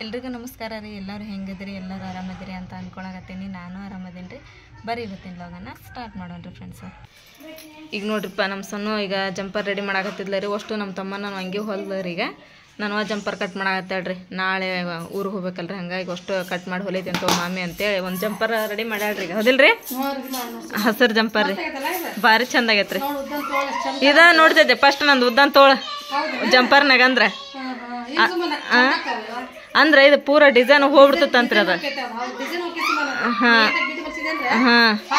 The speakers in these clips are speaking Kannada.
ಎಲ್ರಿಗೂ ನಮಸ್ಕಾರ ರೀ ಎಲ್ಲರೂ ಹೆಂಗಿದ್ರಿ ಎಲ್ಲರೂ ಆರಾಮದಿರಿ ಅಂತ ಅನ್ಕೊಳಕತ್ತೀನಿ ನಾನು ಆರಾಮದೀನಿ ರೀ ಬರ್ರಿ ಇವತ್ತಿನ ಲಾಗನ್ನ ಸ್ಟಾರ್ಟ್ ಮಾಡೋಣ ರೀ ಫ್ರೆಂಡ್ಸು ಈಗ ನೋಡ್ರಿಪ್ಪ ನಮ್ಮ ಸಣ್ಣ ಈಗ ಜಂಪರ್ ರೆಡಿ ಮಾಡಾಕತ್ತಿದ್ಲ ರೀ ಅಷ್ಟು ನಮ್ಮ ತಮ್ಮ ನಾನು ಹಂಗೆ ಹೊಲ್ದ ರೀ ಈಗ ನಾನು ಜಂಪರ್ ಕಟ್ ಮಾಡಾಕತ್ತಾಳ್ರಿ ನಾಳೆ ಊರಿಗೆ ಹೋಗ್ಬೇಕಲ್ರಿ ಹಂಗಾಗಿ ಅಷ್ಟು ಕಟ್ ಮಾಡಿ ಹೊಲೈತಿ ಅಂತ ಮಾಮಿ ಅಂತೇಳಿ ಒಂದು ಜಂಪರ್ ರೆಡಿ ಮಾಡ್ಯಾಳ್ರಿ ಈಗ ಹೌದಿಲ್ರಿ ಹಸಿರು ಜಂಪರ್ ರೀ ಭಾರಿ ಚಂದ ಆಗೈತ್ರಿ ಇದ ನೋಡ್ತೈತೆ ಫಸ್ಟ್ ನಂದು ಉದ್ದಾನ್ ತೋಳ ಜಂಪರ್ನಾಗ ಅಂದ್ರ ಆ? ಅಂದ್ರ ಇದು ಪೂರ ಡಿಸೈನ್ ಹೋಗ್ಬಿಡ್ತಂತ್ರಿ ಅದ ಹಾ ಹಾ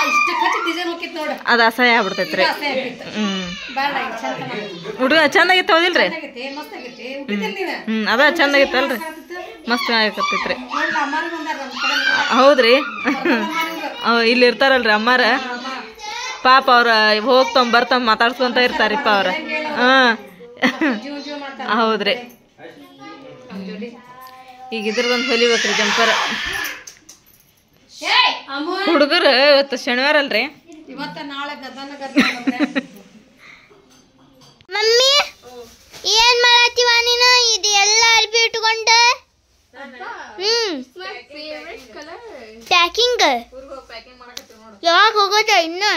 ಅದ ಅಸಹ್ಯ ಆಗ್ಬಿಡ್ತೈತ್ರಿ ಹ್ಮ್ ಹುಡುಗ ಚಂದಾಗಿತ್ತು ಹೌದಿಲ್ರಿ ಹ್ಮ್ ಅದ ಚಂದಾಗಿತ್ತಲ್ರಿ ಮಸ್ತ್ ಆಗಕತ್ತೈತ್ರಿ ಹೌದ್ರಿ ಅವ್ ಇಲ್ಲಿ ಇರ್ತಾರಲ್ರಿ ಅಮ್ಮಾರ ಪಾಪ ಅವ್ರ ಹೋಗ್ತಂಬ ಬರ್ತಂಬ ಮಾತಾಡ್ಸ್ಕೊಂತ ಇರ್ತಾರಿಪ್ಪ ಅವ್ರ ಹಾ ಹೌದ್ರಿ ಈಗ ಇದ್ರದೊಂದು ಹೊಲಿಬೇಕ್ರಿ ಜಂಪರ್ ಹುಡುಗರು ಇವತ್ತು ಶನಿವಾರ ಅಲ್ರಿ ಇವತ್ತ ನಾಳೆ ಗದನ ಗದನ ಮಮ್ಮಿ ಏನ್ ಮಾಡತ್ತೀವ ನೀನು ಇದು ಎಲ್ಲ ಅರ್ಬಿ ಇಟ್ಕೊಂಡ ಹ್ಮ್ ಪ್ಯಾಕಿಂಗ್ ಯಾವಾಗ ಹೋಗೋದ ಇನ್ನು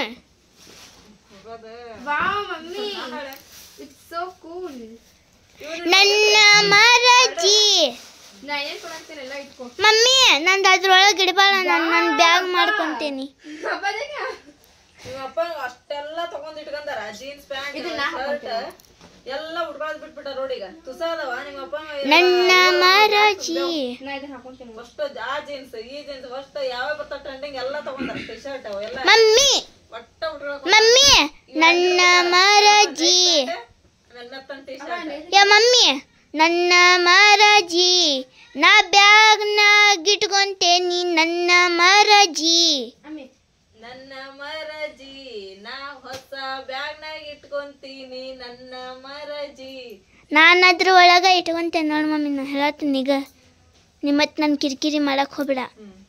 ನನ್ನ ಮರಜಿ ಮಮ್ಮಿ ನಂದು ಅದ್ರೊಳಗೆ ಇಡಬಾರ ನಾನು ನನ್ನ ಬ್ಯಾಗ್ ಮಾಡ್ಕೊಂತೀನಿ ನಿಮ್ಮಪ್ಪ ಅಷ್ಟೆಲ್ಲ ತಗೊಂಡ್ ಇಟ್ಕೊಂಡಾರ ಜೀನ್ಸ್ ಪ್ಯಾಂಟ್ ಎಲ್ಲ ಉಡ್ಕೊಳದ್ ಬಿಟ್ಬಿಟ್ಟ ರೋಡಿಗ ತುಸಾದವ ನಿಮ್ಮಪ್ಪ ನನ್ನ ಮರಜಿ ಅಷ್ಟು ಆ ಜೀನ್ಸ್ ಈ ಜೀನ್ಸ್ ಅಷ್ಟು ಯಾವ ಬರ್ತಾವ ಟ್ರೆಂಡಿಂಗ್ ಎಲ್ಲ ತಗೊಂಡಾರ ಟಿ ಶರ್ಟ್ ಅವ ಎಲ್ಲ ಮಮ್ಮಿ ಒಟ್ಟ ಉಟ್ಕೊಳಕ್ ಮಮ್ಮಿ ನನ್ನ ಮರಜಿ ಆಮೇಲೆ ಮೆತ್ತನ್ ಟಿ ಶರ್ಟ್ ಯಾ ಮಮ್ಮಿ ನನ್ನ ಮರಜಿ ನಾ ಬ್ಯಾಗ್ನಾಗ ಇಟ್ಕೊಂತೇನಿ ನನ್ನ ಮರಜಿ ನನ್ನ ಮರಜಿ ನಾ ಹೊಸ ಬ್ಯಾಗ್ನಾಗ ಇಟ್ಕೊಂತೀನಿ ನನ್ನ ಮರಜಿ ನಾನು ಅದ್ರ ಒಳಗೆ ಇಟ್ಕೊಂತೇನೆ ನೋಡಿ ಮಮ್ಮಿ ನಾ ಹೇಳತ್ತೀನಿ ಈಗ ನಿಮ್ಮತ್ ನನ್ನ ಕಿರಿಕಿರಿ ಮಾಡಕ್ ಹೋಗ್ಬೇಡ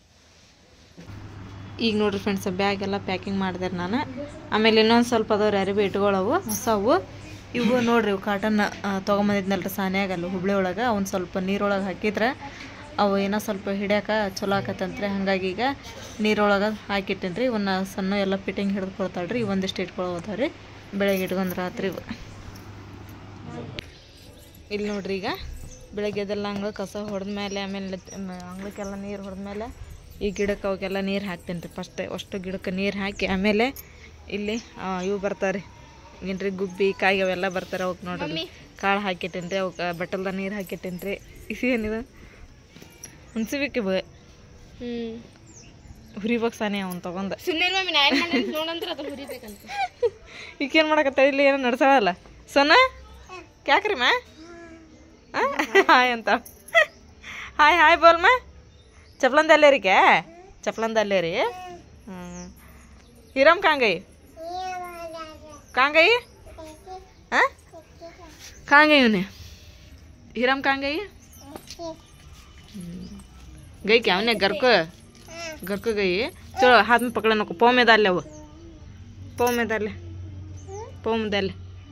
ಈಗ ನೋಡ್ರಿ ಫ್ರೆಂಡ್ಸ್ ಬ್ಯಾಗ್ ಎಲ್ಲ ಪ್ಯಾಕಿಂಗ್ ಮಾಡಿದೆ ನಾನು ಆಮೇಲೆ ಇನ್ನೊಂದು ಸ್ವಲ್ಪ ಅದಾವ್ರಿ ಅರಿವಿ ಇಟ್ಕೊಳ್ಳವು ಹೊಸವು ಇವು ನೋಡ್ರಿ ಇವು ಕಾಟನ್ ತೊಗೊಂಬಂದಿದ್ನಲ್ರಿ ಸಾನ್ಯಾಗ ಅಲ್ಲಿ ಹುಬ್ಳಿ ಒಳಗೆ ಅವ್ನು ಸ್ವಲ್ಪ ನೀರೊಳಗೆ ಹಾಕಿದ್ರೆ ಅವು ಏನೋ ಸ್ವಲ್ಪ ಹಿಡ್ಯಾಕ ಚಲೋ ಆಕತ್ತಂತ್ರಿ ಹಾಗಾಗಿ ಈಗ ನೀರೊಳಗೆ ಹಾಕಿಟ್ಟೇನಿ ರೀ ಇವನ್ನ ಸಣ್ಣ ಎಲ್ಲ ಫಿಟ್ಟಿಂಗ್ ಹಿಡಿದು ಕೊಡ್ತಾಳ್ರಿ ಒಂದಿಷ್ಟು ಇಟ್ಕೊಳ್ಳೋದಾವ್ರಿ ಬೆಳಗ್ಗೆ ಇಟ್ಕೊಂಡ್ ರಾತ್ರಿ ಇವು ಇಲ್ಲಿ ನೋಡ್ರಿ ಈಗ ಬೆಳಗ್ಗೆ ಎದ್ದೆಲ್ಲ ಅಂಗಳ ಕಸ ಹೊಡೆದ್ಮೇಲೆ ಆಮೇಲೆ ಅಂಗಳಕ್ಕೆಲ್ಲ ನೀರು ಹೊಡೆದ್ಮೇಲೆ ಈ ಗಿಡಕ್ಕೆ ಅವಕ್ಕೆಲ್ಲ ನೀರು ಹಾಕ್ತೀನಿ ರೀ ಫಸ್ಟ್ ಅಷ್ಟು ಗಿಡಕ್ಕೆ ನೀರು ಹಾಕಿ ಆಮೇಲೆ ಇಲ್ಲಿ ಆ, ಇವು ಬರ್ತಾರೆ ಏನ್ರಿ ಗುಬ್ಬಿ ಕಾಯಿ ಅವೆಲ್ಲ ಬರ್ತಾರೆ ಅವಕ್ಕೆ ನೋಡ್ರಿ ಕಾಳು ಹಾಕಿಟ್ಟೇನಿ ರೀ ಅವಕ್ಕೆ ಬಟ್ಟಲ್ದ ನೀರು ಹಾಕಿಟ್ಟೇನಿ ರೀ ಇಸಿ ಏನಿದೆ ಹುಣ್ಸಿಬೇಕಿ ಬ ಹ್ಮ್ ಹುರಿಬೇಕು ಸಾನೆ ಅವ್ನು ತಗೊಂಡ ಸುಮ್ಮನೆ ಮಮ್ಮಿ ನಾ ಏನು ಮಾಡಿ ನೋಡಂದ್ರೆ ಅದು ಹುರಿಬೇಕಂತ ಈಗೇನು ಮಾಡಕತ್ತ ಇಲ್ಲಿ ಏನೋ ನಡ್ಸಾಳಲ್ಲ ಸೋನ ಕ್ಯಾಕ್ರಿ ಮಾ ಹಾಯ್ ಅಂತ ಹಾಯ್ ಹಾಯ್ ಬೋಲ್ ಮಾ ಚಪ್ಲಂದಲ್ಲೇ ರೀ ಕ್ಯಾ ಚಪ್ಲಂದಲ್ಲೇ ರೀ ಹ್ಞೂ ಹಿರಮ್ ಕಾಂಗೈ ಕಾಂಗೈ ಹಾಂ ಕಾಂಗೈ ಇವನೇ हिरम कहाँ गई है हम्म, गई क्या उन्हें घर को घर को गई है चलो हाथ में पकड़ने को पाँव में डाल ले वो पाँव में डाल ले ಪಾವ್ ಮುಂದಲ್ಲೇ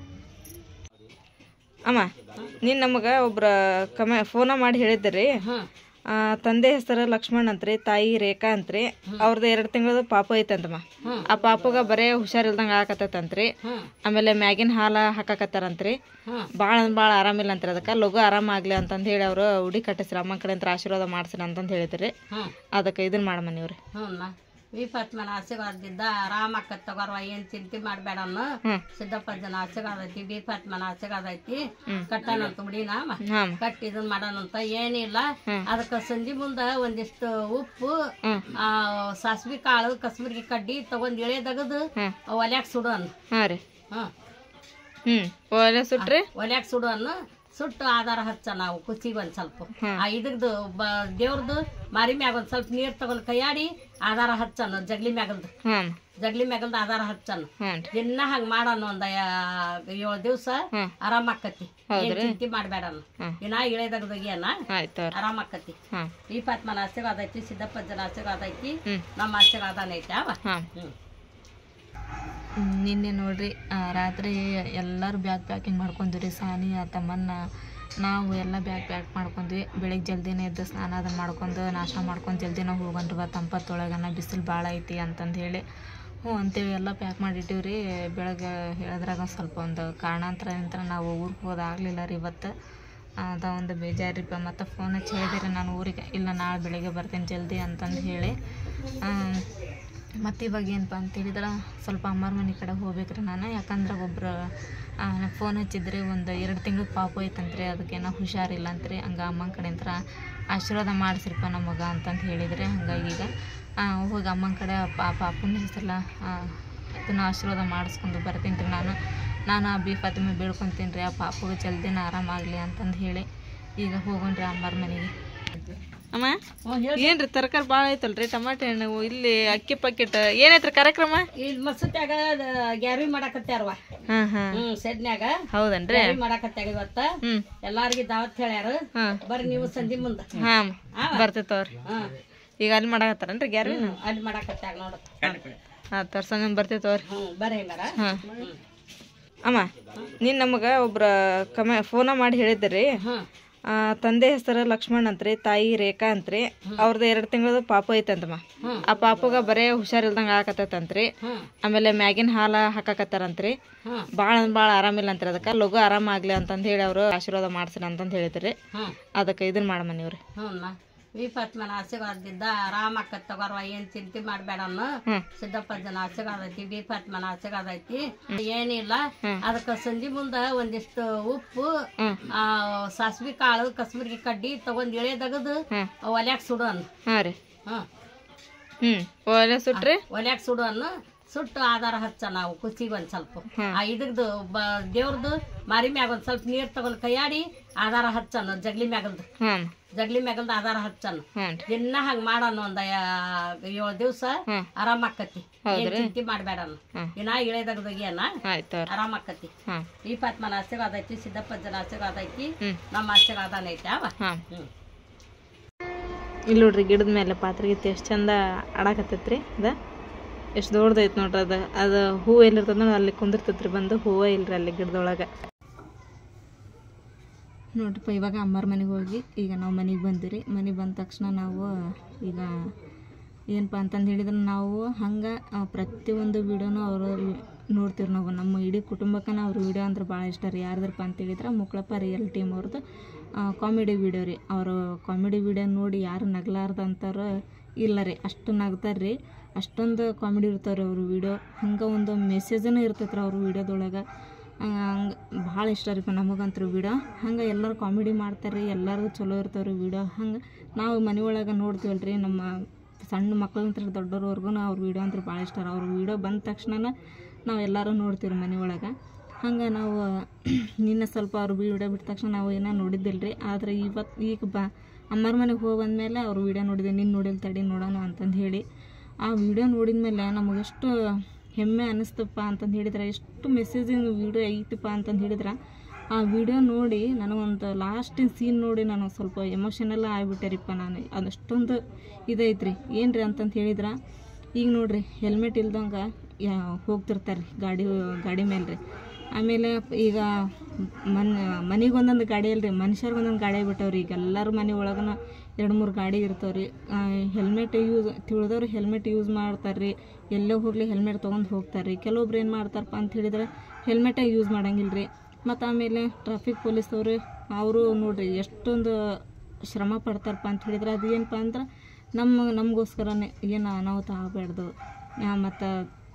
ಅಮ್ಮ ನೀನು ನಮಗೆ ಒಬ್ರ ಕಮ ಫೋನ ಮಾಡಿ ಹೇಳಿದ್ದೆ ರೀ ಆ, ತಂದೆ ಹೆಸರು ಲಕ್ಷ್ಮಣ್ ಅಂತ್ರಿ ತಾಯಿ ರೇಖಾ ಅಂತ್ರಿ ಅವ್ರದ್ದು ಎರಡು ತಿಂಗಳದ ಪಾಪ ಐತಂತಮ್ಮ ಆ ಪಾಪಗ ಬರೇ ಹುಷಾರಿಲ್ದಂಗ ಆಕತ್ತಂತ್ರಿ ಆಮೇಲೆ ಮ್ಯಾಗಿನ ಹಾಲ ಹಾಕಾಕತ್ತಾರಂತ್ರಿ ಭಾಳ ಅಂದ್ ಭಾಳ ಆರಾಮಿಲ್ಲ ಅಂತ್ರಿ ಅದಕ್ಕೆ ಲಘು ಆರಾಮಾಗ್ಲಿ ಅಂತಂದು ಹೇಳಿ ಅವರು ಉಡಿ ಕಟ್ಟಿಸ್ರಿ ಅಮ್ಮ ಕಡೆ ಅಂತ ಆಶೀರ್ವಾದ ಮಾಡ್ಸ್ರಿ ಅಂತಂದು ಹೇಳಿದ್ರಿ ಅದಕ್ಕೆ ಇದನ್ನ ಮಾಡಮ್ಮ ನೀವ್ರಿ ಹ್ಞೂ ವಿಪತ್ಮನ ಆಶೀರ್ವಾದದಿಂದ ಆರಾಮ ಆಕತ್ ತಗೋರ್ವ ಏನ್ ಚಿಂತೆ ಮಾಡ್ಬೇಡ ಅನ್ನು ಹ್ಮ್. ಸಿದ್ದಪ್ಪಜ್ಜನ ಆಶೀರ್ವಾದ ಐತಿ ವಿಪತ್ಮನ ಆಶೀರ್ವಾದ ಐತಿ ಕಟ್ಟನಂತ ಮುಡಿನ ಹಾಂ ಕಟ್ಟಿ ಇದನ್ ಮಾಡೋಣಂತ ಏನಿಲ್ಲ ಅದಕ್ಕ ಸಂಜೆ ಮುಂದ ಒಂದಿಷ್ಟು ಉಪ್ಪು ಹ್ಮ್. ಆ ಸಾಸ್ವಿ ಕಾಳು ಕಸಬರ್ಗಿ ಕಡ್ಡಿ ತಗೊಂಡ್ ಎಳೆ ತೆಗದು ಹ್ಮ್. ಒಲ್ಯಾಗ ಸುಡು ಅನ್ನ ಹಾಂ ರೀ ಹ್ಮ್ ಹ್ಞೂ ಒಲೆ ಸುಟ್ರಿ ಒಲ್ಯಾಗ ಸುಡು ಅನ್ನ ಸುಟ್ಟು ಆಧಾರ ಹಚ್ಚ ನಾವು ಕುಚಿಗೆ ಒಂದ್ ಸ್ವಲ್ಪ ಆ ಇದ್ರದ್ದು ಬ ದೇವ್ರದ್ದು ಮಾರಿ ಮ್ಯಾಗ ಒಂದ್ ಸ್ವಲ್ಪ ನೀರ್ ತಗೊಂಡ್ ಕೈಯಾಡಿ ಆಧಾರ ಹಚ್ಚನ ಜಗ್ಲಿ ಮ್ಯಾಗಲ್ದು ಹಾಂ ಜಗ್ಲಿ ಮ್ಯಾಗಲ್ದ ಆಧಾರ ಹಚ್ಚನ ಹ್ಞೂ ರೀ ದಿನ ಹಂಗ ಮಾಡೋಣ ಒಂದ್ ಏಳು ದಿವ್ಸ ಹ್ಮ್. ಆರಾಮ್ ಆಕತಿ ಏನ್ ಚಿಂತೆ ಮಾಡ್ಬೇಡ ಹ್ಮ್. ದಿನ ಇಳೆದಗದಗಿಯನ್ನ ಆಯ್ತು ಅವ್ರಿ ಆರಾಮ್ ಆಕತಿ ಹಾಂ ದೀಪಾತ್ಮನ ಆಶೀರ್ವಾದ ಐತಿ ಸಿದ್ದಪ್ಪಜ್ಜನ ಆಶೀರ್ವಾದ ಐತಿ ಹ್ಮ್. ನಮ್ಮ ಆಶೀರ್ವಾದನ ಐತಿ ಅವ ಹಾಂ ಹ್ಮ್ ನಿನ್ನೆ ನೋಡ್ರಿ ಆ, ರಾತ್ರಿ ಎಲ್ಲರೂ ಬ್ಯಾಗ್ ಪ್ಯಾಕಿಂಗ್ ಮಾಡ್ಕೊಂಡಿರಿ ಸಾನಿ ಆ ತಮ್ಮನ್ನ ನಾವು ಎಲ್ಲ ಬ್ಯಾಗ್ ಪ್ಯಾಕ್ ಮಾಡ್ಕೊಂಡ್ವಿ ಬೆಳಿಗ್ಗೆ ಜಲ್ದಿನೇ ಎದ್ದು ಸ್ನಾನ ಅದನ್ನು ಮಾಡ್ಕೊಂಡು ನಾಷ್ಟ ಮಾಡ್ಕೊಂಡು ಜಲ್ದಿನ ಹೋಗನ್ರಿ ಬಾ ತಂಪತ್ತೊಳಗನ ಬಿಸಿಲು ಭಾಳ ಐತಿ ಅಂತಂದು ಹೇಳಿ ಹ್ಞೂ ಅಂತೇಳಿ ಎಲ್ಲ ಪ್ಯಾಕ್ ಮಾಡಿಟ್ಟಿವಿ ರೀ ಬೆಳಗ್ಗೆ ಹೇಳಿದ್ರಾಗ ಒಂದ್ ಸ್ವಲ್ಪ ಒಂದು ಕಾರಣಾಂತರದಿಂದ ನಾವು ಊರಿಗೆ ಹೋದಾಗಲಿಲ್ಲ ರೀ ಇವತ್ತು ಅದ ಒಂದು ಬೇಜಾರಿಪ್ಪ ಮತ್ತು ಫೋನ್ ಹಚ್ಚಿ ಹೇಳಿದಿರಿ ನಾನು ಊರಿಗೆ ಇಲ್ಲ ನಾಳೆ ಬೆಳಿಗ್ಗೆ ಬರ್ತೀನಿ ಜಲ್ದಿ ಅಂತಂದು ಹೇಳಿ ಮತ್ತು ಇವಾಗ ಏನಪ್ಪ ಅಂತೇಳಿದ್ರೆ ಸ್ವಲ್ಪ ಅಮ್ಮರ ಮನೆ ಕಡೆ ಹೋಗ್ಬೇಕ್ರಿ ನಾನು ಯಾಕಂದ್ರೆ ಒಬ್ರು ಫೋನ್ ಹಚ್ಚಿದ್ರಿ ಒಂದು ಎರಡು ತಿಂಗಳು ಪಾಪು ಐತಂತ್ರಿ ಅದಕ್ಕೇನೋ ಹುಷಾರಿಲ್ಲ ಅಂತ್ರಿ ಹಂಗೆ ಅಮ್ಮನ ಕಡೆಯಿಂದ ಆಶೀರ್ವಾದ ಮಾಡಿಸ್ರಿಪ್ಪ ನಮಗೆ ಅಂತಂದು ಹೇಳಿದ್ರಿ ಹಂಗಾಗಿ ಈಗ ಆ, ಹೋಗಿ ಅಮ್ಮನ ಕಡೆ ಪಾ ಪಾಪುನ ಹೆಸರಲ್ಲ ಅದನ್ನು ಆಶೀರ್ವಾದ ಮಾಡಿಸ್ಕೊಂಡು ಬರ್ತೀನಿ ರೀ ನಾನು ನಾನು ಆ ಬಿ ಫಾತಿಮೆ ಬೇಡ್ಕೊತೀನಿ ರೀ ಆ ಪಾಪುಗೆ ಜಲ್ದಿನ ಆರಾಮಾಗಲಿ ಅಂತಂದು ಹೇಳಿ ಈಗ ಹೋಗೋಣ್ರಿ ಅಮ್ಮರ ಮನೆಗೆ ಅಮ್ಮ ಏನ್ರಿ ತರಕಾರಿ ಭಾಳ ಐತಲ್ರಿ ಟಮಾಟೆ ಹಣ್ಣು ಇಲ್ಲಿ ಅಕ್ಕಿ ಪಾಕೆಟ್ ಏನೈತ್ರಿ ಕಾರ್ಯಕ್ರಮ ಇಲ್ಲಿ ಮಸೂತ್ಯಾಗ ಗ್ಯಾರಿ ಮಾಡಾಕತ್ಯಾರವ ಹಾಂ ಹಾಂ ಹ್ಮ್ ಸೆಡ್ನ್ಯಾಗ ಹೌದನ್ರಿ ಗ್ಯಾರಿ ಮಾಡಾಕತ್ಯಾಗ ಇವತ್ತ ಹ್ಮ್ ಎಲ್ಲಾರ್ಗಿ ದಾವತ್ ಹೇಳ್ಯಾರ ಹಾಂ ಬರ್ರಿ ನೀವು ಸಂಜೆ ಮುಂದ ಹಾಂ ಬರ್ತೈತವ್ರಿ ಹ್ಮ್ ಈಗ ಅಲ್ಲಿ ಮಾಡಕತ್ತಾರನ್ರಿ ಗ್ಯಾರಿ ಅಲ್ಲಿ ಮಾಡಾಕತ್ಯಾಗ ನೋಡ ಹಾಂ ತರ್ಸಂಗ ಬರ್ತೈತವ್ರಿ ಹ್ಮ್ ಬರ್ರಿ ಹೆಂಗಾರ ಹಾಂ ಅಮ್ಮ ನೀನು ನಮಗೆ ಒಬ್ರ ಕಮ ಫೋನ ಮಾಡಿ ಹೇಳಿದ್ರಿ ಹ್ಮ್ ಆ, ತಂದೆ ಹೆಸರು ಲಕ್ಷ್ಮಣ್ ಅಂತ್ರಿ ತಾಯಿ ರೇಖಾ ಅಂತ್ರಿ ಅವ್ರದ್ದು ಎರಡು ತಿಂಗಳದ ಪಾಪು ಐತಂತಮ್ಮ ಹ್ಮ್. ಆ ಪಾಪುಗ ಬರೇ ಹುಷಾರಿಲ್ದಂಗೆ ಆಕತ್ತೈತಂತ್ರಿ ಹ್ಮ್ ಆಮೇಲೆ ಮ್ಯಾಗಿನ ಹಾಲು ಹಾಕಾಕತ್ತಾರಂತ್ರಿ ಹ್ಮ್ ಭಾಳ ಅಂದ್ರೆ ಭಾಳ ಆರಾಮಿಲ್ಲ ಅಂತ್ರಿ ಅದಕ್ಕೆ ಲಘು ಆರಾಮಾಗ್ಲಿ ಅಂತಂದು ಹೇಳಿ ಅವರು ಆಶೀರ್ವಾದ ಮಾಡ್ಸಿರಿ ಅಂತಂದು ಹೇಳಿದ್ರಿ ಹ್ಮ್ ಅದಕ್ಕೆ ಇದನ್ನ ಮಾಡಮ್ಮ ನೀವ್ರಿ ಹ್ಞೂ ವಿಪತ್ಮನ ಆಶೀರ್ವಾದದಿಂದ ಆರಾಮ ಆಕತ್ ತಗೋರ್ವ ಏನ್ ಚಿಂತೆ ಮಾಡ್ಬೇಡ ಅನ್ನು ಹ್ಮ್. ಸಿದ್ದಪ್ಪಜ್ಜನ ಆಶೀರ್ವಾದ ಐತಿ ವಿಪತ್ಮನ ಆಶೀರ್ವಾದ ಐತಿ ಏನಿಲ್ಲ ಅದಕ್ಕ ಸಂಜೆ ಮುಂದ ಒಂದಿಷ್ಟು ಉಪ್ಪು ಹ್ಮ್. ಆ ಸಾಸ್ವಿ ಕಾಳು ಕಸ್ಬರ್ಗಿ ಕಡ್ಡಿ ತಗೊಂಡ್ ಎಳೆ ತೆಗದು ಹ್ಮ್. ಒಲ್ಯಾಗ ಸುಡು ಅನ್ನು ಹಾಂ ರೀ ಹ್ಮ್ ಹ್ಞೂ ಒಲೆ ಸುಟ್ರಿ ಒಲ್ಯಾಗ ಸುಡು ಅನ್ನು ಸುಟ್ಟು ಆಧಾರ ಹಚ್ಚ ನಾವು ಕುಚಿಗೆ ಒಂದ್ ಸ್ವಲ್ಪ ಹ್ಮ್. ಆ ಇದ್ರದ್ದು ಬ ದೇವ್ರದ್ದು ಮಾರಿ ಮ್ಯಾಗ ಒಂದ್ ಸ್ವಲ್ಪ ನೀರ್ ತಗೊಂಡ್ ಕೈಯಾಡಿ ಆಧಾರ ಹಚ್ಚನ್ನು ಜಗ್ಲಿ ಮ್ಯಾಗಲ್ದು ಹಾಂ ಜಗ್ಲಿ ಮ್ಯಾಗಲ್ದು ಆಧಾರ ಹಚ್ಚನ್ನು ಹ್ಞೂ ರೀ ದಿನ ಹಂಗ ಮಾಡೋಣ ಒಂದ ಏಳು ದಿವ್ಸ ಹ್ಮ್. ಆರಾಮ್ ಆಕ್ಕತಿ ಏನ್ ಹೌದ್ರಿ? ಚಿಂತೆ ಮಾಡ್ಬೇಡ ಹ್ಮ್. ದಿನ ಇಳೆದಗದಗಿಯನ್ನ ಆಯ್ತು ತವ್ರಿ ಆರಾಮ್ ಆಕ್ಕತಿ ಹಾಂ ಈ ಪಾತ್ಮನ ಆಶೀರ್ವಾದ ಐತಿ ಸಿದ್ದಪ್ಪಜ್ಜನ ಆಶೀರ್ವಾದ ಐತಿ ಹ್ಞೂ ನಮ್ಮ ಆಶೀರ್ವಾದನ ಐತಿ ಅವ ಹಾಂ ಹ್ಮ್ ಇಲ್ಲಿ ನೋಡ್ರಿ ಗಿಡದ ಮೇಲೆ ಪಾತ್ರೆ ಗೀತೆ ಎಷ್ಟು ಚಂದ ಆಡಾಕತ್ತೈತ್ರಿ ಅದ ಎಷ್ಟು ದೊಡ್ಡದೈತೆ ನೋಡ್ರಿ ಅದು ಅದು ಹೂವು ಎಲ್ಲಿರ್ತದ ನೋಡಿ ಅಲ್ಲಿ ಕುಂದಿರ್ತೈತ್ರಿ ಬಂದು ಹೂವು ಇಲ್ರಿ ಅಲ್ಲಿ ಗಿಡದೊಳಗೆ ನೋಡ್ರಿಪ್ಪ ಇವಾಗ ಅಮ್ಮರ ಮನೆಗೆ ಹೋಗಿ ಈಗ ನಾವು ಮನೆಗೆ ಬಂದಿರಿ ಮನೆಗೆ ಬಂದ ತಕ್ಷಣ ನಾವು ಈಗ ಏನಪ್ಪ ಅಂತಂದು ಹೇಳಿದ್ರೆ ನಾವು ಹಂಗೆ ಪ್ರತಿಯೊಂದು ವೀಡಿಯೋನು ಅವರು ನೋಡ್ತೀವಿ ನಾವು ನಮ್ಮ ಇಡೀ ಕುಟುಂಬಕ್ಕೆ ಅವ್ರ ವೀಡಿಯೋ ಅಂದ್ರೆ ಭಾಳ ಇಷ್ಟ ರೀ ಯಾರ್ದಪ್ಪ ಅಂತ ಹೇಳಿದ್ರೆ ಮುಕ್ಳಪ್ಪ ರಿಯಲ್ ಟೀಮ್ ಅವ್ರದ್ದು ಕಾಮಿಡಿ ವೀಡಿಯೋ ರೀ ಅವರು ಕಾಮಿಡಿ ವೀಡಿಯೋ ನೋಡಿ ಯಾರು ನಗ್ಲಾರ್ದಂಥವ್ರು ಇಲ್ಲ ರೀ ಅಷ್ಟು ನಗ್ತಾರೆ ರೀ ಅಷ್ಟೊಂದು ಕಾಮಿಡಿ ಇರ್ತಾರೆ ಅವ್ರ ವೀಡಿಯೋ ಹಂಗೆ ಒಂದು ಮೆಸೇಜನೂ ಇರ್ತೈತೆ ರೀ ಅವ್ರ ವೀಡಿಯೋದೊಳಗೆ ಹಂಗೆ ಭಾಳ ಇಷ್ಟ ರೀ ನಮಗಂತೂ ವೀಡಿಯೋ ಹಂಗೆ ಎಲ್ಲರೂ ಕಾಮಿಡಿ ಮಾಡ್ತಾರೆ ಎಲ್ಲರೂ ಚಲೋ ಇರ್ತಾವ್ರಿ ವೀಡಿಯೋ ಹಂಗೆ ನಾವು ಮನೆ ಒಳಗೆ ನೋಡ್ತೀವಲ್ಲ ರೀ ನಮ್ಮ ಸಣ್ಣ ಮಕ್ಕಳಂತ್ರ ದೊಡ್ಡೋರ್ವರೆಗೂ ಅವ್ರ ವೀಡಿಯೋ ಅಂದ್ರೆ ಭಾಳ ಇಷ್ಟ ಅವ್ರ ವೀಡಿಯೋ ಬಂದ ತಕ್ಷಣ ನಾವು ಎಲ್ಲರೂ ನೋಡ್ತೀವಿ ಮನೆ ಒಳಗೆ ಹಂಗೆ ನಾವು ನಿನ್ನೆ ಸ್ವಲ್ಪ ಅವ್ರ ವೀಡಿಯೋ ಬಿಟ್ಟ ತಕ್ಷಣ ನಾವು ಏನೋ ನೋಡಿದ್ದಿಲ್ಲ ರೀ ಆದರೆ ಇವತ್ತು ಈಗ ಬಾ ಅಮ್ಮರ ಮನೆಗೆ ಹೋಗಿ ಬಂದಮೇಲೆ ಅವ್ರ ವೀಡಿಯೋ ನೋಡಿದೆ ನಿನ್ನ ನೋಡಿಲ್ಲ ತಡಿ ನೋಡೋಣ ಅಂತಂದು ಹೇಳಿ ಆ ವಿಡಿಯೋ ನೋಡಿದ ಮೇಲೆ ನಮಗೆಷ್ಟು ಹೆಮ್ಮೆ ಅನ್ನಿಸ್ತಪ್ಪ ಅಂತಂದು ಹೇಳಿದ್ರೆ ಎಷ್ಟು ಮೆಸೇಜಿಂಗ್ ವಿಡಿಯೋ ಐತಪ್ಪ ಅಂತಂದು ಹೇಳಿದ್ರೆ ಆ ವಿಡಿಯೋ ನೋಡಿ ನನಗೊಂದು ಲಾಸ್ಟಿನ ಸೀನ್ ನೋಡಿ ನಾನು ಸ್ವಲ್ಪ ಎಮೋಷನಲ್ ಆಗಿಬಿಟ್ಟೆರಿಪ್ಪ ನಾನು ಅದಷ್ಟೊಂದು ಇದೈತ್ರಿ ಏನು ರೀ ಅಂತಂತ ಹೇಳಿದ್ರೆ ಈಗ ನೋಡ್ರಿ ಹೆಲ್ಮೆಟ್ ಇಲ್ದಂಗೆ ಯಾ ಹೋಗ್ತಿರ್ತಾರೆ ರೀ ಗಾಡಿ ಗಾಡಿ ಮೇಲೆ ರೀ ಆಮೇಲೆ ಈಗ ಮನ್ ಮನೆಗೆ ಒಂದೊಂದು ಗಾಡಿ ಅಲ್ರಿ ಮನುಷ್ಯರಿಗೆ ಒಂದೊಂದು ಗಾಡಿ ಆಗ್ಬಿಟ್ಟವ್ರಿ ಈಗ ಎಲ್ಲರ ಮನೆ ಒಳಗನ ಎರಡು ಮೂರು ಗಾಡಿ ಇರ್ತಾವ್ರಿ ಹೆಲ್ಮೆಟ್ ಯೂಸ್ ತಿಳಿದವ್ರು ಹೆಲ್ಮೆಟ್ ಯೂಸ್ ಮಾಡ್ತಾರೆ ರೀ ಎಲ್ಲೇ ಹೋಗಲಿ ಹೆಲ್ಮೆಟ್ ತೊಗೊಂಡು ಹೋಗ್ತಾರೆ ರೀ ಕೆಲವೊಬ್ರು ಏನು ಮಾಡ್ತಾರಪ್ಪ ಅಂತ ಹೇಳಿದ್ರೆ ಹೆಲ್ಮೆಟೇ ಯೂಸ್ ಮಾಡಂಗಿಲ್ಲ ರೀ ಮತ್ತು ಆಮೇಲೆ ಟ್ರಾಫಿಕ್ ಪೊಲೀಸವರು ಅವರು ನೋಡ್ರಿ ಎಷ್ಟೊಂದು ಶ್ರಮ ಪಡ್ತಾರಪ್ಪ ಅಂತ ಹೇಳಿದ್ರೆ ಅದು ಏನಪ್ಪ ಅಂದ್ರೆ ನಮ್ಮ ನಮಗೋಸ್ಕರನೇ ಏನು ಅನಾಹುತ ಆಗಬಾರ್ದು ಮತ್ತು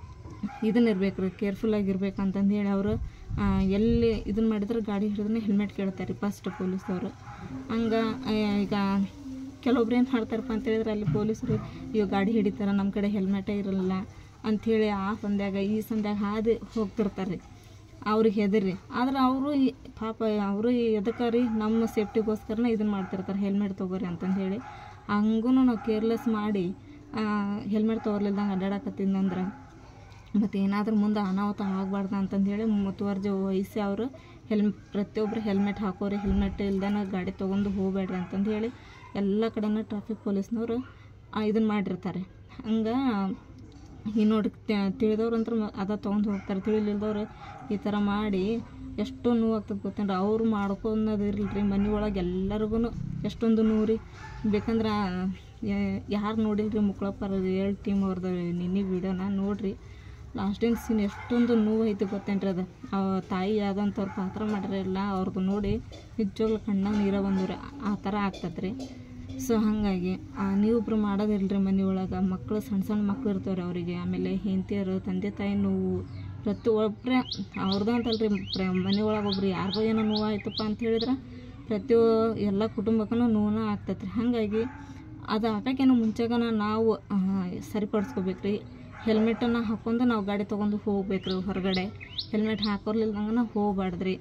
ಇದನ್ನ ಇರ್ಬೇಕು ರೀ ಕೇರ್ಫುಲ್ಲಾಗಿರ್ಬೇಕು ಅಂತಂದು ಹೇಳಿ ಅವರು ಎಲ್ಲಿ ಇದನ್ನ ಮಾಡಿದ್ರೆ ಗಾಡಿ ಹಿಡಿದ್ರೆ ಹೆಲ್ಮೆಟ್ ಕೇಳ್ತಾರೆ ಫಸ್ಟ್ ಪೊಲೀಸವರು ಹಂಗೆ ಈಗ ಕೆಲವೊಬ್ರು ಏನು ಮಾಡ್ತಾರಪ್ಪ ಅಂತ ಹೇಳಿದ್ರೆ ಅಲ್ಲಿ ಪೊಲೀಸರು ಇವಾಗ ಗಾಡಿ ಹಿಡಿತಾರೆ ನಮ್ಮ ಕಡೆ ಹೆಲ್ಮೆಟೇ ಇರಲ್ಲ ಅಂಥೇಳಿ ಆ ಸಂದ್ಯಾಗ ಈ ಸಂದ್ಯಾಗ ಹಾದಿ ಹೋಗ್ತಿರ್ತಾರೆ ಅವ್ರಿಗೆ ಹೆದರಿ ಆದ್ರೆ ಅವರು ಪಾಪ ಅವರು ಎದಕ್ಕೆ ರೀ ನಮ್ಮ ಸೇಫ್ಟಿಗೋಸ್ಕರನೇ ಇದನ್ನು ಮಾಡ್ತಿರ್ತಾರೆ ಹೆಲ್ಮೆಟ್ ತೊಗೋರಿ ಅಂತಂದು ಹೇಳಿ ಹಂಗೂ ನಾವು ಕೇರ್ಲೆಸ್ ಮಾಡಿ ಹೆಲ್ಮೆಟ್ ತೊಗೊರ್ಲಿಲ್ದಂಗೆ ಅಡ್ಡಾಡಕತ್ತಿದ್ನಂದ್ರೆ ಮತ್ತು ಏನಾದರೂ ಮುಂದೆ ಅನಾಹುತ ಆಗಬಾರ್ದು ಅಂತಂದೇಳಿ ಮುತುವರ್ಜಿ ವಹಿಸಿ ಅವರು ಹೆಲ್ಮ್ ಪ್ರತಿಯೊಬ್ಬರು ಹೆಲ್ಮೆಟ್ ಹಾಕೋರಿ ಹೆಲ್ಮೆಟ್ ಇಲ್ದೇನ ಗಾಡಿ ತೊಗೊಂಡು ಹೋಗಬೇಡ್ರಿ ಅಂತಂದು ಹೇಳಿ ಎಲ್ಲ ಕಡೆನೂ ಟ್ರಾಫಿಕ್ ಪೊಲೀಸ್ನವರು ಇದನ್ನು ಮಾಡಿರ್ತಾರೆ ಹಂಗೆ ಈ ನೋಡಿ ತಿಳಿದವ್ರು ಅಂತ ಅದ ತೊಗೊಂಡು ಹೋಗ್ತಾರೆ ತಿಳಿಲಿಲ್ದವ್ರು ಈ ಥರ ಮಾಡಿ ಎಷ್ಟು ನೋವು ಆಗ್ತದೆ ಗೊತ್ತೇನ್ರಿ ಅವ್ರು ಮಾಡ್ಕೊಳೋದು ಇರಲ್ರಿ ಮನೆ ಒಳಗೆ ಎಲ್ಲರಿಗೂ ಎಷ್ಟೊಂದು ನೋವು ರೀ ಬೇಕಂದ್ರೆ ಯಾರು ನೋಡಿಲ್ರಿ ಮುಕ್ಳಪ್ಪರ ಏಳು ಟೀಮ್ ಅವ್ರದ್ದು ನಿನ್ನೆ ವಿಡಿಯೋನ ನೋಡ್ರಿ ಲಾಸ್ಟಿನ ಸೀನ್ ಎಷ್ಟೊಂದು ನೋವು ಐತಿ ಗೊತ್ತೇನ್ರಿ ಅದು ಆ ತಾಯಿ ಆದಂಥವ್ರು ಪಾತ್ರ ಮಾಡಿರಲ್ಲ ಅವ್ರದ್ದು ನೋಡಿ ನಿಜವಾಗ್ಲೂ ಕಣ್ಣಾಗ ನೀರ ಬಂದವ್ರಿ ಆ ಥರ ಆಗ್ತದೆ ರೀ ಸೊ ಹಾಗಾಗಿ ಆ, ನೀವಿಬ್ರು ಮಾಡೋದಿಲ್ರಿ ಮನೆ ಒಳಗೆ ಮಕ್ಕಳು ಸಣ್ಣ ಸಣ್ಣ ಮಕ್ಳು ಇರ್ತಾವ್ರಿ ಅವರಿಗೆ ಆಮೇಲೆ ಹೆಂಡತಿಯರು ತಂದೆ ತಾಯಿ ನೋವು ಪ್ರತಿಯೊಬ್ಬರೇ ಅವ್ರದ್ದು ಅಂತಲ್ರಿ ಪ್ರ ಮನೆ ಒಳಗೆ ಒಬ್ರು ಯಾರಿಗೋ ಏನೋ ನೋವು ಆಯ್ತಪ್ಪ ಅಂತ ಹೇಳಿದ್ರೆ ಪ್ರತಿ ಎಲ್ಲ ಕುಟುಂಬಕ್ಕೂ ನೋವನ್ನ ಆಗ್ತೈತೆ ರೀ ಹಾಗಾಗಿ ಅದು ಆಗಕ್ಕೇನೋ ಮುಂಚೆಗನ ನಾವು ಆ, ಸರಿಪಡಿಸ್ಕೋಬೇಕ್ರಿ ಹೆಲ್ಮೆಟನ್ನು ಹಾಕೊಂಡು ನಾವು ಗಾಡಿ ತೊಗೊಂಡು ಹೋಗ್ಬೇಕ್ರಿ ಹೊರಗಡೆ ಹೆಲ್ಮೆಟ್ ಹಾಕೋರ್ಲಿಲ್ದಂಗೆ ಹೋಗ್ಬಾರ್ದ್ರಿ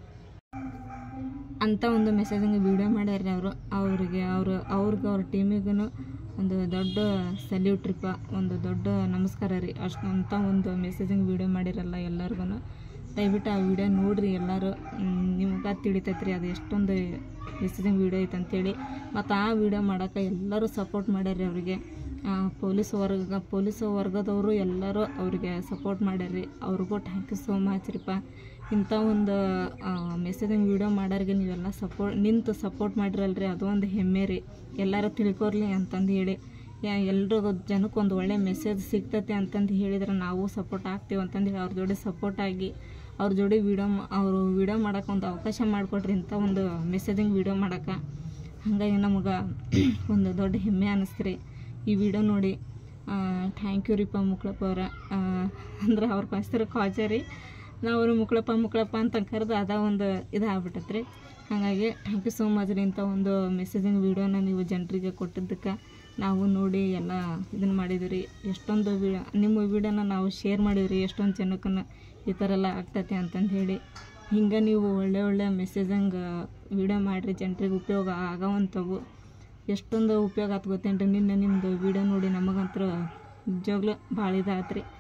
ಅಂತ ಒಂದು ಮೆಸೇಜಿಂಗ್ ವಿಡಿಯೋ ಮಾಡ್ಯಾರ ಅವರು ಅವರಿಗೆ ಅವರು ಅವ್ರಿಗೆ ಅವ್ರ ಟೀಮಿಗೂ ಒಂದು ದೊಡ್ಡ ಸಲ್ಯೂಟ್ ಟ್ರಿಪ್ಪ ಒಂದು ದೊಡ್ಡ ನಮಸ್ಕಾರ ರೀ ಅಷ್ಟು ಅಂತ ಒಂದು ಮೆಸೇಜಿಂಗ್ ವಿಡಿಯೋ ಮಾಡಿರಲ್ಲ ಎಲ್ಲರಿಗೂ ದಯವಿಟ್ಟು ಆ ವಿಡಿಯೋ ನೋಡ್ರಿ ಎಲ್ಲರೂ ನಿಮ್ಗೆ ತಿಳಿತೈತೆ ರೀ ಅದು ಎಷ್ಟೊಂದು ಮೆಸೇಜಿಂಗ್ ವಿಡಿಯೋ ಐತೆ ಅಂತೇಳಿ ಮತ್ತು ಆ ವಿಡಿಯೋ ಮಾಡೋಕೆ ಎಲ್ಲರೂ ಸಪೋರ್ಟ್ ಮಾಡ್ಯಾರ್ರಿ ಅವರಿಗೆ ಪೊಲೀಸ್ ವರ್ಗ ಪೊಲೀಸ್ ವರ್ಗದವರು ಎಲ್ಲರೂ ಅವರಿಗೆ ಸಪೋರ್ಟ್ ಮಾಡ್ಯಾರ್ರಿ ಅವ್ರಿಗೂ ಥ್ಯಾಂಕ್ ಯು ಸೋ ಮಚ್ ರೀಪ್ಪ ಇಂಥ ಒಂದು ಮೆಸೇಜಿಂಗ್ ವಿಡಿಯೋ ಮಾಡೋರಿಗೆ ನೀವೆಲ್ಲ ಸಪೋರ್ಟ್ ನಿಂತು ಸಪೋರ್ಟ್ ಮಾಡಿರಲ್ರಿ ಅದು ಒಂದು ಹೆಮ್ಮೆ ರೀ ಎಲ್ಲರೂ ತಿಳ್ಕೊರ್ಲಿ ಅಂತಂದು ಹೇಳಿ ಯಾ ಎಲ್ರಿಗೂ ಜನಕ್ಕೆ ಒಂದು ಒಳ್ಳೆ ಮೆಸೇಜ್ ಸಿಗ್ತೈತೆ ಅಂತಂದು ಹೇಳಿದ್ರೆ ನಾವು ಸಪೋರ್ಟ್ ಆಗ್ತೀವಿ ಅಂತಂದು ಹೇಳಿ ಅವ್ರ ಜೋಡಿ ಸಪೋರ್ಟ್ ಆಗಿ ಅವ್ರ ಜೋಡಿ ವಿಡಿಯೋ ಅವರು ವಿಡಿಯೋ ಮಾಡೋಕೆ ಒಂದು ಅವಕಾಶ ಮಾಡಿಕೊಡ್ರಿ ಇಂಥ ಒಂದು ಮೆಸೇಜಿಂಗ್ ವಿಡಿಯೋ ಮಾಡೋಕೆ ಹಾಗಾಗಿ ನಮಗೆ ಒಂದು ದೊಡ್ಡ ಹೆಮ್ಮೆ ಅನ್ನಿಸ್ತ್ರಿ ಈ ವಿಡಿಯೋ ನೋಡಿ ಥ್ಯಾಂಕ್ ಯು ರೀಪ ಮುಕ್ಳಪ್ಪ ಅವ್ರ ಅಂದ್ರೆ ಅವ್ರ ಹೆಸರು ಕಾಜ ರೀ ನಾವು ಅವ್ರು ಮುಕ್ಳಪ್ಪ ಮುಕ್ಳಪ್ಪ ಅಂತ ಕರೆದು ಅದ ಒಂದು ಇದಾಗ್ಬಿಟ್ಟೈತೆ ರೀ ಹಾಗಾಗಿ ಥ್ಯಾಂಕ್ ಯು ಸೋ ಮಚ್ ರೀ ಇಂಥ ಒಂದು ಮೆಸೇಜಿಂಗ್ ವಿಡಿಯೋನ ನೀವು ಜನರಿಗೆ ಕೊಟ್ಟಿದ್ದಕ್ಕೆ ನಾವು ನೋಡಿ ಎಲ್ಲ ಇದನ್ನು ಮಾಡಿದ್ವಿ ಎಷ್ಟೊಂದು ವಿ ನಿಮ್ಮ ವಿಡಿಯೋನ ನಾವು ಶೇರ್ ಮಾಡಿದ್ರಿ ಎಷ್ಟೊಂದು ಜನಕ್ಕನ್ನು ಈ ಥರ ಎಲ್ಲ ಆಗ್ತೈತೆ ಅಂತಂದು ಹೇಳಿ ಹಿಂಗೆ ನೀವು ಒಳ್ಳೆ ಒಳ್ಳೆ ಮೆಸೇಜಂಗೆ ವಿಡಿಯೋ ಮಾಡಿರಿ ಜನರಿಗೆ ಉಪಯೋಗ ಆಗೋವಂಥವು ಎಷ್ಟೊಂದು ಉಪಯೋಗ ಆತು ಗೊತ್ತೇನ್ರಿ ನಿನ್ನೆ ನಿಮ್ಮದು ವಿಡಿಯೋ ನೋಡಿ ನಮಗಂತೂ ನಿಜವಾಗ್ಲೂ ಭಾಳ ಇದಾಯ್ತು ರೀ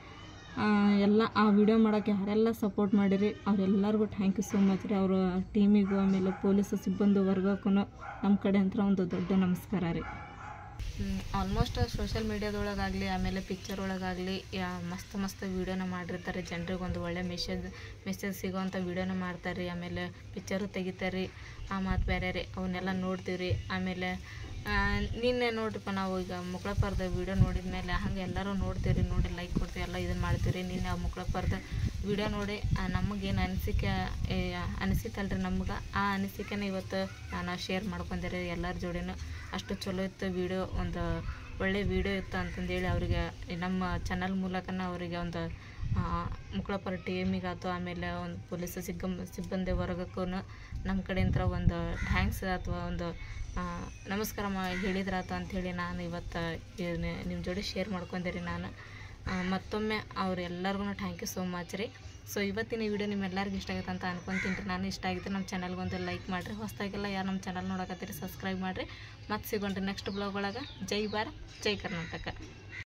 ಎಲ್ಲ ಆ ವಿಡಿಯೋ ಮಾಡೋಕ್ಕೆ ಯಾರೆಲ್ಲ ಸಪೋರ್ಟ್ ಮಾಡಿರಿ ಅವರೆಲ್ಲರಿಗೂ ಥ್ಯಾಂಕ್ ಯು ಸೋ ಮಚ್ ರೀ ಅವರ ಟೀಮಿಗೂ ಆಮೇಲೆ ಪೊಲೀಸ್ ಸಿಬ್ಬಂದಿ ವರ್ಗಕ್ಕೂ ನಮ್ಮ ಕಡೆ ಅಂತ ಒಂದು ದೊಡ್ಡ ನಮಸ್ಕಾರ ರೀ ಆಲ್ಮೋಸ್ಟ್ ಸೋಷಿಯಲ್ ಮೀಡ್ಯಾದೊಳಗಾಗಲಿ ಆಮೇಲೆ ಪಿಕ್ಚರ್ ಒಳಗಾಗಲಿ ಮಸ್ತ್ ಮಸ್ತ್ ವೀಡಿಯೋನ ಮಾಡಿರ್ತಾರೆ ಜನರಿಗೆ ಒಂದು ಒಳ್ಳೆ ಮೆಸೇಜ್ ಮೆಸೇಜ್ ಸಿಗೋವಂಥ ವೀಡಿಯೋನ ಮಾಡ್ತಾರೆ ರೀ ಆಮೇಲೆ ಪಿಕ್ಚರು ತೆಗಿತಾರೆ ರೀ ಆ ಮಾತು ಬೇರೆ ರೀ ಅವನ್ನೆಲ್ಲ ನೋಡ್ತೀವಿ ರೀ ಆಮೇಲೆ ಆ, ನಿನ್ನೆ ನೋಡ್ರಿಪ್ಪ ನಾವು ಈಗ ಮುಕ್ಳಪ್ಪರ್ದ ವೀಡಿಯೋ ನೋಡಿದ ಮೇಲೆ ಹಂಗೆ ಎಲ್ಲರೂ ನೋಡ್ತೀವಿ ರೀ ನೋಡಿ ಲೈಕ್ ಕೊಡ್ತೀವಿ ಎಲ್ಲ ಇದನ್ನು ಮಾಡ್ತೀವಿ ರೀ ನಿನ್ನೆ ಆ ಮುಕ್ಳಪ್ಪರ್ದ ವಿಡಿಯೋ ನೋಡಿ ನಮಗೇನು ಅನಿಸಿಕೆ ಅನಿಸಿತಲ್ರಿ ನಮ್ಗೆ ಆ ಅನಿಸಿಕೆನ ಇವತ್ತು ನಾನು ಶೇರ್ ಮಾಡ್ಕೊಂಡೆ ಎಲ್ಲರ ಜೋಡಿನೂ ಅಷ್ಟು ಚಲೋ ಇತ್ತು ವಿಡಿಯೋ ಒಂದು ಒಳ್ಳೆ ವಿಡಿಯೋ ಇತ್ತು ಅಂತಂದೇಳಿ ಅವರಿಗೆ ನಮ್ಮ ಚಾನಲ್ ಮೂಲಕನ ಅವರಿಗೆ ಒಂದು ಆ, ಮುಕ್ಳಪ್ಪರ ಟೀಮಿಗಾಯ್ತು ಆಮೇಲೆ ಒಂದು ಪೊಲೀಸ್ ಸಿಬ್ಬಂ ಸಿಬ್ಬಂದಿ ವರ್ಗಕ್ಕೂ ನಮ್ಮ ಕಡೆಯಿಂದ ಒಂದು ಥ್ಯಾಂಕ್ಸ್ ಅಥವಾ ಒಂದು ಆ, ನಮಸ್ಕಾರ ಮಾ ಹೇಳಿದ್ರಾತು ಅಂಥೇಳಿ ನಾನು ಇವತ್ತು ನಿಮ್ಮ ಜೋಡಿ ಶೇರ್ ಮಾಡ್ಕೊಂಡೆ ನಾನು ಆ, ಮತ್ತೊಮ್ಮೆ ಅವ್ರೆಲ್ಲರಿಗೂ ಥ್ಯಾಂಕ್ ಯು ಸೋ ಮಚ್ ರೀ ಸೊ ಇವತ್ತಿನ ವಿಡಿಯೋ ನಿಮ್ಮೆಲ್ಲರಿಗೂ ಇಷ್ಟ ಆಗೈತೆ ಅಂತ ಅನ್ಕೊಂತೀನಿ ರೀ ನಾನು ಇಷ್ಟ ಆಗಿತ್ತು ನಮ್ಮ ಚಾನಲ್ಗೆ ಒಂದು ಲೈಕ್ ಮಾಡಿರಿ ಹೊಸದಾಗೆಲ್ಲ ಯಾರು ನಮ್ಮ ಚಾನಲ್ ನೋಡಕತ್ತೀರಿ ಸಬ್ಸ್ಕ್ರೈಬ್ ಮಾಡಿರಿ ಮತ್ತೆ ಸಿಗೋಣ್ರಿ ನೆಕ್ಸ್ಟ್ ಬ್ಲಾಗ್ ಒಳಗೆ ಜೈ ಭಾರತ್ ಜೈ ಕರ್ನಾಟಕ